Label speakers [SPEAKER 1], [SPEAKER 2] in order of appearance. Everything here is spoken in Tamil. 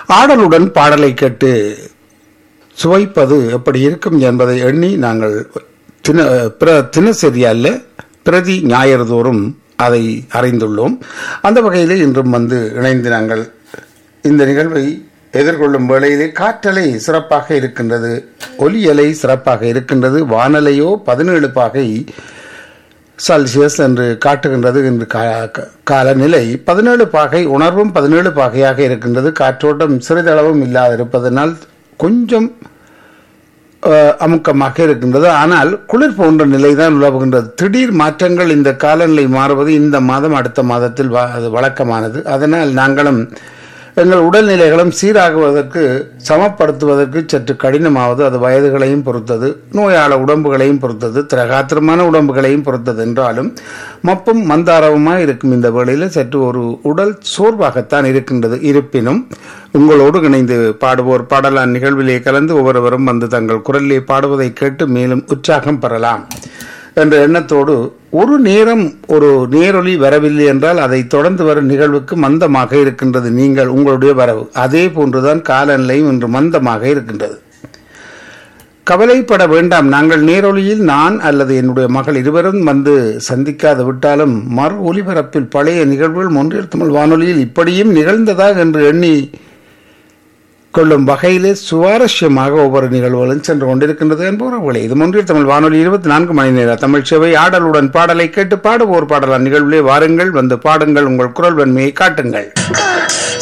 [SPEAKER 1] ஆடலுடன் பாடலை கேட்டு சுவைப்பது எப்படி இருக்கும் என்பதை எண்ணி நாங்கள் தின பிற தினசரி அல்ல பிரதி ஞாயிறு தோறும் அதை அறிந்துள்ளோம் அந்த வகையிலே இன்றும் வந்து இணைந்து நாங்கள் இந்த நிகழ்வை எதிர்கொள்ளும் வேளையிலே காற்றலை சிறப்பாக இருக்கின்றது ஒலியலை சிறப்பாக இருக்கின்றது வானலையோ பதினேழு பாகை செல்சியஸ் என்று காட்டுகின்றது என்று காலநிலை பதினேழு பாகை உணர்வும் பதினேழு பாகையாக இருக்கின்றது காற்றோட்டம் சிறிதளவும் இல்லாதிருப்பதனால் கொஞ்சம் அமுக்கமாக இருக்கின்றது ஆனால் குளிர் போன்ற நிலைதான் உலவுகின்றது திடீர் மாற்றங்கள் இந்த காலநிலை மாறுவது இந்த மாதம் அடுத்த மாதத்தில் அது வழக்கமானது அதனால் நாங்களும் எங்கள் உடல்நிலைகளும் சீராகுவதற்கு சமப்படுத்துவதற்கு சற்று கடினமாவது அது வயதுகளையும் பொறுத்தது நோயாள உடம்புகளையும் பொறுத்தது திரகாத்திரமான உடம்புகளையும் பொறுத்தது என்றாலும் மப்பும் மந்தாரவுமாய் இருக்கும் இந்த வேளையில் சற்று ஒரு உடல் சோர்வாகத்தான் இருக்கின்றது இருப்பினும் உங்களோடு இணைந்து பாடுவோர் பாடலான் நிகழ்விலே கலந்து ஒவ்வொருவரும் வந்து தங்கள் குரலிலே பாடுவதை கேட்டு மேலும் உற்சாகம் பெறலாம் என்ற எண்ணத்தோடு ஒரு நேரம் ஒரு நேரொலி வரவில்லை என்றால் அதை தொடர்ந்து வரும் நிகழ்வுக்கு மந்தமாக இருக்கின்றது நீங்கள் உங்களுடைய வரவு அதே போன்றுதான் காலநிலையும் இன்று மந்தமாக இருக்கின்றது கவலைப்பட வேண்டாம் நாங்கள் நேரொலியில் நான் அல்லது என்னுடைய மகள் இருவரும் வந்து சந்திக்காது விட்டாலும் மறு ஒலிபரப்பில் பழைய நிகழ்வுகள் ஒன்றியல் தமிழ் வானொலியில் இப்படியும் நிகழ்ந்ததா என்று எண்ணி கொள்ளும் வகையிலே சுவாரஸ்யமாக ஒவ்வொரு நிகழ்வுகளும் சென்று கொண்டிருக்கின்றது என்பவர்களே இது ஒன்றில் தமிழ் வானொலி இருபத்தி நான்கு மணி நேர தமிழ் சேவை ஆடலுடன் பாடலை கேட்டு பாடுவோர் பாடலாம் நிகழ்விலே வாருங்கள் வந்து பாடுங்கள் உங்கள் குரல் வன்மையை காட்டுங்கள்